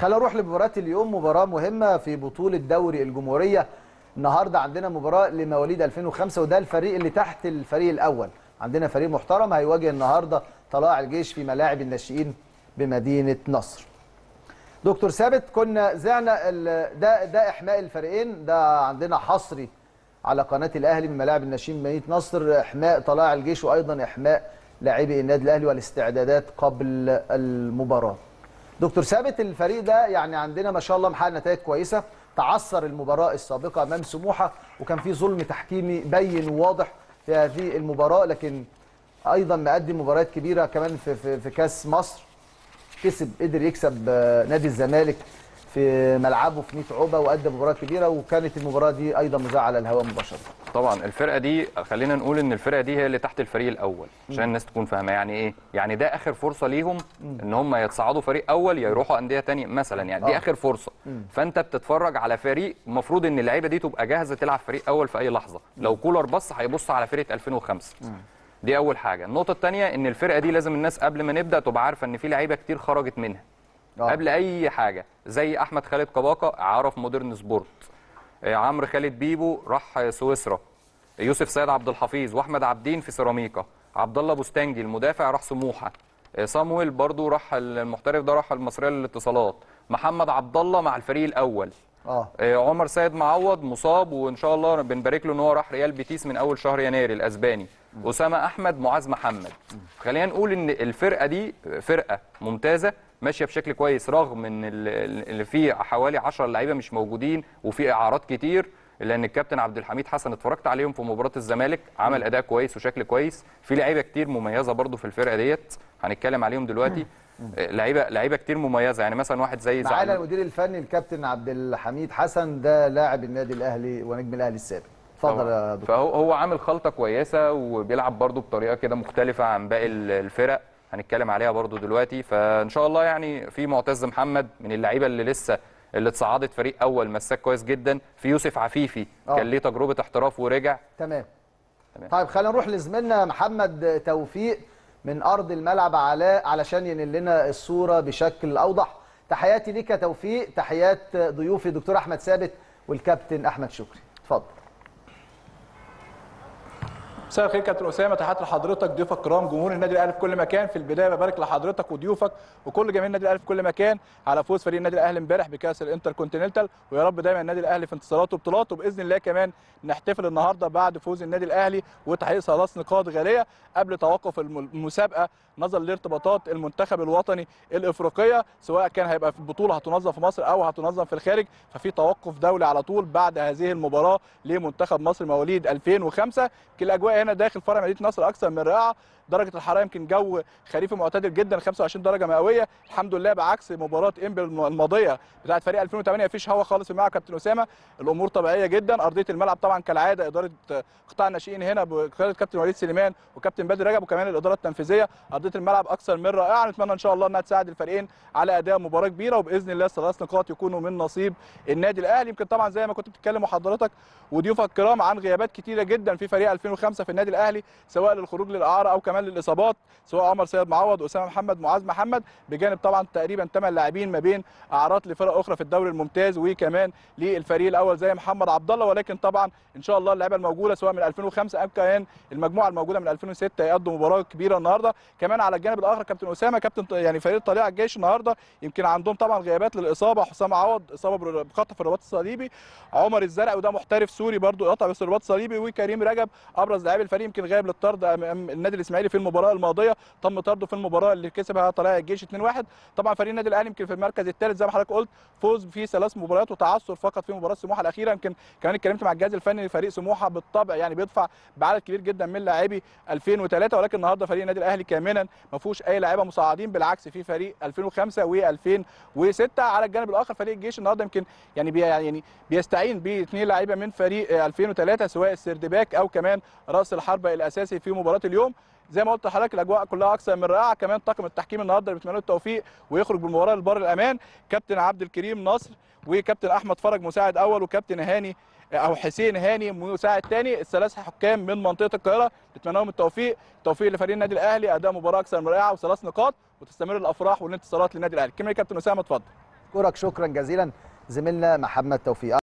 خلينا نروح لمباراه اليوم مباراه مهمه في بطوله دوري الجمهوريه النهارده عندنا مباراه لمواليد 2005 وده الفريق اللي تحت الفريق الاول عندنا فريق محترم هيواجه النهارده طلائع الجيش في ملاعب الناشئين بمدينه نصر دكتور ثابت كنا زعنا ال- ده ده احماء الفريقين ده عندنا حصري على قناه الاهلي من ملاعب الناشئين مدينه نصر احماء طلائع الجيش وايضا احماء لاعبي النادي الاهلي والاستعدادات قبل المباراه دكتور ثابت الفريق ده يعني عندنا ما شاء الله محقق نتائج كويسه تعثر المباراه السابقه امام سموحه وكان في ظلم تحكيمي بين وواضح في هذه المباراه لكن ايضا مقدم مباريات كبيره كمان في في, في كاس مصر كسب قدر يكسب آه، نادي الزمالك في ملعبه في 100 عقبه وقدم مباراه كبيره وكانت المباراه دي ايضا مذاعه على الهواء مباشره طبعا الفرقه دي خلينا نقول ان الفرقه دي هي اللي تحت الفريق الاول عشان الناس تكون فاهمه يعني ايه يعني ده اخر فرصه ليهم ان هم يتصعدوا فريق اول يا يروحوا انديه تانية مثلا يعني دي آه. اخر فرصه فانت بتتفرج على فريق المفروض ان اللعيبه دي تبقى جاهزه تلعب فريق اول في اي لحظه لو كولر بص هيبص على فرقه 2005 دي اول حاجه النقطه الثانيه ان الفرقه دي لازم الناس قبل ما نبدا تبقى عارفه ان في لعيبه كتير خرجت منها آه. قبل اي حاجه زي احمد خالد قباقه اعاره في مودرن سبورت آه، عمرو خالد بيبو راح سويسرا يوسف سيد عبد الحفيظ واحمد عبدين في سيراميكا عبد الله بوستانجي المدافع راح سموحه آه، صامويل برضو راح المحترف ده راح المصريه للاتصالات محمد عبد الله مع الفريق الاول اه آه، عمر سيد معوض مصاب وان شاء الله بنبارك له ان هو راح ريال بيتيس من اول شهر يناير الاسباني اسامه احمد معاذ محمد خلينا نقول ان الفرقه دي فرقه ممتازه ماشيه بشكل كويس رغم ان ال- اللي فيه حوالي 10 لعيبه مش موجودين وفي اعارات كتير لان الكابتن عبد الحميد حسن اتفرجت عليهم في مباراه الزمالك عمل اداء كويس وشكل كويس في لعيبه كتير مميزه برضو في الفرقه ديت هنتكلم عليهم دلوقتي آه، لعيبه لعيبه كتير مميزه يعني مثلا واحد زي معانا زعلول المدير الفني الكابتن عبد الحميد حسن ده لاعب النادي الاهلي ونجم الاهلي السابق اتفضل يا دكتور فهو هو عامل خلطه كويسه وبيلعب برضو بطريقه كده مختلفه عن باقي ال- الفرق هنتكلم عليها برضو دلوقتي فان شاء الله يعني في معتز محمد من اللعيبه اللي لسه اللي اتصعدت فريق اول مساك كويس جدا في يوسف عفيفي آه. كان ليه تجربه احتراف ورجع تمام تمام. طيب خلينا نروح لزميلنا محمد توفيق من ارض الملعب على علشان ينقل لنا الصوره بشكل اوضح تحياتي ليك يا توفيق تحيات ضيوفي دكتور احمد ثابت والكابتن احمد شكري اتفضل مساء الخير كابتن اسامه تحياتي لحضرتك ضيوفك الكرام جمهور النادي الاهلي في كل مكان في البدايه ببارك لحضرتك وضيوفك وكل جماهير النادي الاهلي في كل مكان على فوز فريق النادي الاهلي امبارح بكاس الانتر كونتيننتال ويا رب دايما النادي الاهلي في انتصاراته وبطولاته باذن الله كمان نحتفل النهارده بعد فوز النادي الاهلي وتحقيق ثلاث نقاط غاليه قبل توقف الم- المسابقه نظرا لارتباطات المنتخب الوطني الافريقيه سواء كان هيبقى في البطوله هتنظم في مصر او هتنظم في الخارج ففي توقف دولي على طول بعد هذه المباراه لمنتخب مصر مواليد 2005 يمكن الاجواء هنا داخل فرع مدينه نصر اكثر من رائعه درجه الحراره يمكن جو خريفي معتدل جدا 25 درجه مئويه الحمد لله بعكس مباراه انبي الم- الماضيه بتاعه فريق 2008 مفيش هوا خالص في الملعب كابتن اسامه الامور طبيعيه جدا ارضيه الملعب طبعا كالعاده اداره قطاع الناشئين هنا بقياده كابتن وليد سليمان وكابتن بدر رجب وكمان الاداره التنفيذيه ارضيه الملعب اكثر من رائعه نتمنى ان شاء الله انها تساعد الفريقين على اداء مباراه كبيره وباذن الله الثلاث نقاط يكونوا من نصيب النادي الاهلي يمكن طبعا زي ما كنت بتتكلم وحضرتك وضيوفك الكرام عن غيابات كتيره جدا في فريق 2005 في النادي الاهلي سواء للخروج للاعاره او كمان للاصابات سواء عمر سيد معوض اسامه محمد معاذ محمد بجانب طبعا تقريبا 8 لاعبين ما بين اعارات لفرق اخرى في الدوري الممتاز وكمان للفريق الاول زي محمد عبد الله ولكن طبعا ان شاء الله اللعيبه الموجوده سواء من 2005 او كمان المجموعه الموجوده من 2006 يقضوا مباراه كبيره النهارده كمان على الجانب الاخر كابتن اسامه كابتن ط- يعني فريق طليع الجيش النهارده يمكن عندهم طبعا غيابات للاصابه حسام عوض اصابه بر- بخطف الرباط الصليبي عمر الزرع وده محترف سوري برضو قطع بس الرباط الصليبي وكريم رجب ابرز لاعبي الفريق يمكن غايب للطرد امام النادي الاسماعيلي في المباراه الماضيه تم طرده في المباراه اللي كسبها طلائع الجيش 2-1 طبعا فريق النادي الاهلي يمكن في المركز الثالث زي ما حضرتك قلت فوز في ثلاث مباريات وتعثر فقط في مباراه سموحه الاخيره يمكن كمان اتكلمت مع الجهاز الفني لفريق سموحه بالطبع يعني بيدفع بعدد كبير جدا من لاعبي 2003 ولكن النهارده فريق النادي الاهلي كاملا ما فيهوش اي لاعيبه مساعدين بالعكس في فريق 2005 و2006 على الجانب الاخر فريق الجيش النهارده يمكن يعني بي يعني بيستعين باثنين لعيبه من فريق 2003 سواء السردباك او كمان راس الحربه الاساسي في مباراه اليوم زي ما قلت لحضرتك الاجواء كلها اكثر من رائعه كمان طاقم التحكيم النهارده اللي بيتمنى له التوفيق ويخرج بالمباراه لبر الامان كابتن عبد الكريم نصر وكابتن احمد فرج مساعد اول وكابتن هاني او حسين هاني مساعد ثاني الثلاث حكام من منطقه القاهره نتمنى لهم التوفيق التوفيق لفريق النادي الاهلي اداء مباراه اكثر من رائعه وثلاث نقاط وتستمر الافراح والانتصارات للنادي الاهلي كمل يا كابتن اسامه اتفضل بشكرك شكرا جزيلا زميلنا محمد توفيق